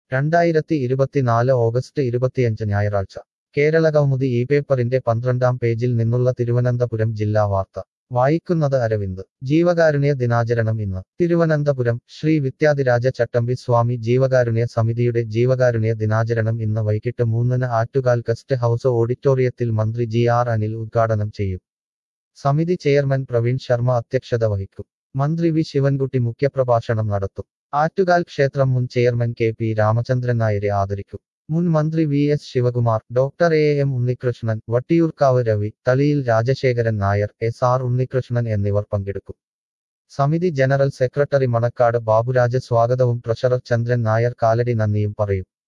രണ്ടായിരത്തി ഇരുപത്തിനാല് ഓഗസ്റ്റ് ഇരുപത്തിയഞ്ച് ഞായറാഴ്ച കേരള കൗമുദി ഈ പേപ്പറിന്റെ പന്ത്രണ്ടാം പേജിൽ നിന്നുള്ള തിരുവനന്തപുരം ജില്ലാ വാർത്ത വായിക്കുന്നത് അരവിന്ദ് ജീവകാരുണ്യ ദിനാചരണം ഇന്ന് തിരുവനന്തപുരം ശ്രീ വിദ്യാധിരാജ ചട്ടമ്പി സ്വാമി ജീവകാരുണ്യ സമിതിയുടെ ജീവകാരുണ്യ ദിനാചരണം ഇന്ന് വൈകിട്ട് മൂന്നിന് ആറ്റുകാൽ ഗസ്റ്റ് ഹൌസ് ഓഡിറ്റോറിയത്തിൽ മന്ത്രി ജി ആർ അനിൽ ഉദ്ഘാടനം ചെയ്യും സമിതി ചെയർമാൻ പ്രവീൺ ശർമ്മ അധ്യക്ഷത വഹിക്കും മന്ത്രി വി ശിവൻകുട്ടി മുഖ്യപ്രഭാഷണം നടത്തും ആറ്റുകാൽ ക്ഷേത്രം മുൻ ചെയർമാൻ കെ പി രാമചന്ദ്രൻ നായരെ ആദരിക്കും മുൻ മന്ത്രി V S Sivakumar doctor A M Unnikrishnan Vattiyoorkavu Ravi Thaliyil Rajasekharan Nair S R Unnikrishnan എന്നിവർ പങ്കെടുക്കും സമിതി ജനറൽ സെക്രട്ടറി മണക്കാട് ബാബുരാജ് സ്വാഗതവും ട്രഷറർ ചന്ദ്രൻ നായർ കാലടി നന്ദിയും പറയും